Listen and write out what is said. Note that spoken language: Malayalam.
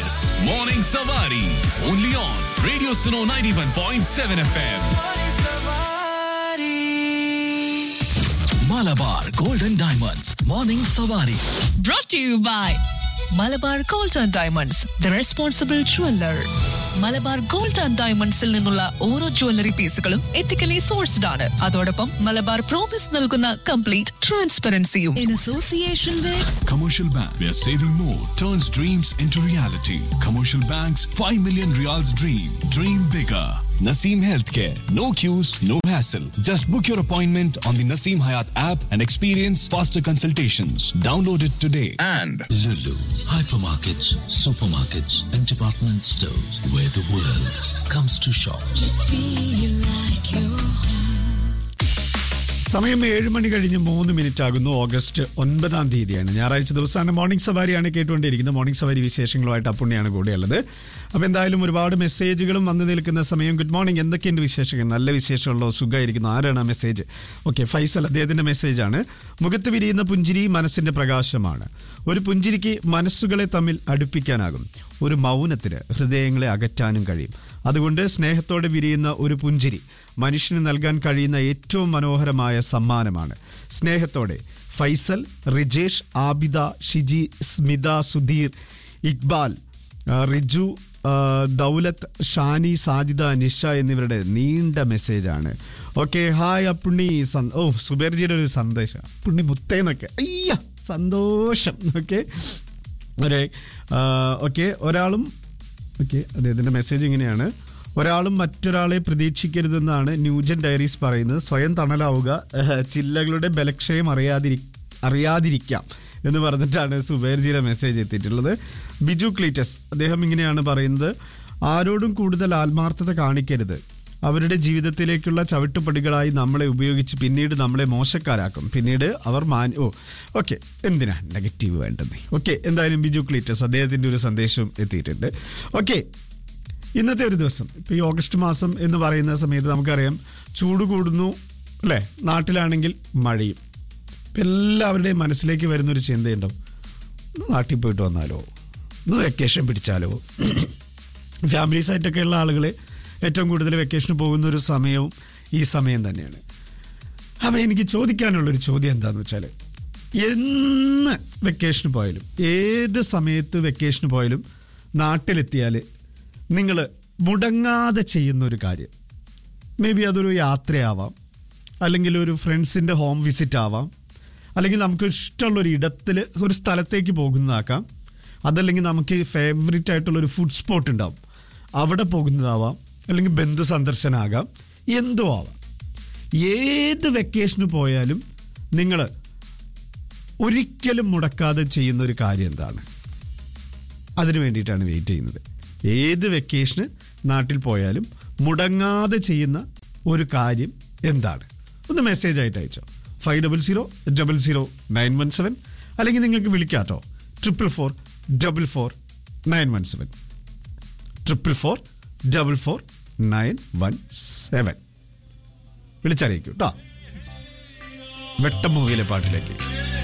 is Morning Savari. Only on Radio Suno 91.7 FM. Malabar Golden Diamonds. Morning Savari. brought to you by Malabar gold and diamonds the responsible jeweller Malabar gold and ഡയമണ്ട്സിൽ നിന്നുള്ള ഓരോ ജ്വല്ലറി പീസുകളും എത്തിക്കലി സോഴ്സ്ഡ് ആണ് അതോടൊപ്പം മലബാർ പ്രോമിസ് നൽകുന്ന കംപ്ലീറ്റ് ട്രാൻസ്പെറൻസിയും in association with Commercial Bank, where saving more turns dreams into reality. Commercial Bank's 5 million reals dream. Dream bigger. Naseem Healthcare. No queues, no hassle. Just book your appointment on the Naseem Hayat app and experience faster consultations. Download it today. and Lulu, hypermarkets, supermarkets, and department stores where the world comes to shop. സമയം ഏഴ് മണി കഴിഞ്ഞ് മൂന്ന് മിനിറ്റ് ആകുന്നു ഓഗസ്റ്റ് ഒൻപതാം തീയതിയാണ് ഞായറാഴ്ച ദിവസമാണ് മോർണിംഗ് സവാരിയാണ് കേട്ടുകൊണ്ടിരിക്കുന്നത് മോർണിംഗ് സവാരി വിശേഷങ്ങളുമായിട്ട് അപ്പുണ്ണിയാണ് കൂടെയുള്ളത് അപ്പോൾ എന്തായാലും ഒരുപാട് മെസ്സേജുകളും വന്നു നിൽക്കുന്ന സമയം ഗുഡ് മോർണിംഗ് എന്തൊക്കെയുണ്ട് വിശേഷങ്ങൾ നല്ല വിശേഷമുള്ളോ സുഖമായിരിക്കുന്നു ആരാണ് ആ മെസ്സേജ് ഓക്കെ ഫൈസൽ അദ്ദേഹത്തിന്റെ മെസ്സേജാണ് മുഖത്ത് വിരിയുന്ന പുഞ്ചിരി മനസ്സിന്റെ പ്രകാശമാണ് ഒരു പുഞ്ചിരിക്ക് മനസ്സുകളെ തമ്മിൽ അടുപ്പിക്കാനാകും ഒരു മൗനത്തിന് ഹൃദയങ്ങളെ അകറ്റാനും കഴിയും അതുകൊണ്ട് സ്നേഹത്തോടെ വിരിയുന്ന ഒരു പുഞ്ചിരി മനുഷ്യന് നൽകാൻ കഴിയുന്ന ഏറ്റവും മനോഹരമായ സമ്മാനമാണ് സ്നേഹത്തോടെ ഫൈസൽ റിജേഷ് ആബിദ ഷിജി സ്മിത സുധീർ ഇക്ബാൽ ആ, റിജു ആ, ദൗലത്ത് ഷാനി സാജിദ നിഷ എന്നിവരുടെ നീണ്ട മെസ്സേജാണ് ഓക്കെ ഹായ് അപ്പുണ്ണി സന്- ഓ സുബേർജിയുടെ ഒരു സന്ദേശം പുണ്ണി മുത്തേന്നൊക്കെ അയ്യ സന്തോഷം ഓക്കെ ഒരു ഓക്കെ ഒരാളും ഓക്കെ അദ്ദേഹത്തിൻ്റെ മെസ്സേജ് ഇങ്ങനെയാണ് ഒരാളും മറ്റൊരാളെ പ്രതീക്ഷിക്കരുതെന്നാണ് ന്യൂജൻ ഡയറീസ് പറയുന്നത് സ്വയം തണലാവുക ഏഹ്, ചില്ലകളുടെ ബലക്ഷയം അറിയാതിരി അറിയാതിരിക്കാം എന്ന് പറഞ്ഞിട്ടാണ് സുബേർജിയുടെ മെസ്സേജ് എത്തിയിട്ടുള്ളത് ബിജു ക്ലീറ്റസ് അദ്ദേഹം ഇങ്ങനെയാണ് പറയുന്നത് ആരോടും കൂടുതൽ ആത്മാർത്ഥത കാണിക്കരുത് അവരുടെ ജീവിതത്തിലേക്കുള്ള ചവിട്ടുപടികളായി നമ്മളെ ഉപയോഗിച്ച് പിന്നീട് നമ്മളെ മോശക്കാരാക്കും പിന്നീട് അവർ മാൻ ഓ ഓക്കെ എന്തിനാ നെഗറ്റീവ് വേണ്ടെന്നേ ഓക്കെ എന്തായാലും ബിജു ക്ലീറ്റസ് അദ്ദേഹത്തിൻ്റെ ഒരു സന്ദേശവും എത്തിയിട്ടുണ്ട് ഓക്കെ ഇന്നത്തെ ഒരു ദിവസം ഇപ്പൊ ഈ ഓഗസ്റ്റ് മാസം എന്ന് പറയുന്ന സമയത്ത് നമുക്കറിയാം ചൂട് കൂടുന്നു അല്ലേ നാട്ടിലാണെങ്കിൽ മഴയും ഇപ്പൊ എല്ലാവരുടെയും മനസ്സിലേക്ക് വരുന്നൊരു ചിന്തയുണ്ടാവും ഒന്ന് നാട്ടിൽ പോയിട്ട് വന്നാലോ ഒന്ന് വെക്കേഷൻ പിടിച്ചാലോ ഫാമിലീസായിട്ടൊക്കെ ഉള്ള ആളുകൾ ഏറ്റവും കൂടുതൽ വെക്കേഷന് പോകുന്ന ഒരു സമയവും ഈ സമയം തന്നെയാണ് അപ്പം എനിക്ക് ചോദിക്കാനുള്ളൊരു ചോദ്യം എന്താണെന്ന് വെച്ചാൽ എന്ന് വെക്കേഷന് പോയാലും ഏത് സമയത്ത് വെക്കേഷന് പോയാലും നാട്ടിലെത്തിയാൽ നിങ്ങൾ മുടങ്ങാതെ ചെയ്യുന്ന ഒരു കാര്യം മേ ബി അതൊരു യാത്രയാവാം അല്ലെങ്കിൽ ഒരു ഫ്രണ്ട്സിൻ്റെ ഹോം വിസിറ്റ് ആവാം അല്ലെങ്കിൽ നമുക്ക് ഇഷ്ടമുള്ള ഒരു ഇടത്തിൽ ഒരു സ്ഥലത്തേക്ക് പോകുന്നതാക്കാം അതല്ലെങ്കിൽ നമുക്ക് ഫേവറേറ്റ് ആയിട്ടുള്ള ഒരു ഫുഡ് സ്പോട്ട് ഉണ്ടാവും അവിടെ പോകുന്നതാവാം അല്ലെങ്കിൽ ബന്ധു സന്ദർശനമാകാം എന്തോ ആവാം ഏത് വെക്കേഷന് പോയാലും നിങ്ങൾ ഒരിക്കലും മുടക്കാതെ ചെയ്യുന്ന ഒരു കാര്യം എന്താണ് അതിനു വേണ്ടിയിട്ടാണ് വെയിറ്റ് ചെയ്യുന്നത് ഏത് വെക്കേഷന് നാട്ടിൽ പോയാലും മുടങ്ങാതെ ചെയ്യുന്ന ഒരു കാര്യം എന്താണ് ഒന്ന് മെസ്സേജ് ആയിട്ട് അയച്ചോ five double zero double zero nine one seven അല്ലെങ്കിൽ നിങ്ങൾക്ക് വിളിക്കാട്ടോ triple four double four nine one seven triple four double four nine one seven വിളിച്ചറിയിക്കൂ കേട്ടോ വെട്ടം മൂവിയിലെ പാട്ടിലേക്ക്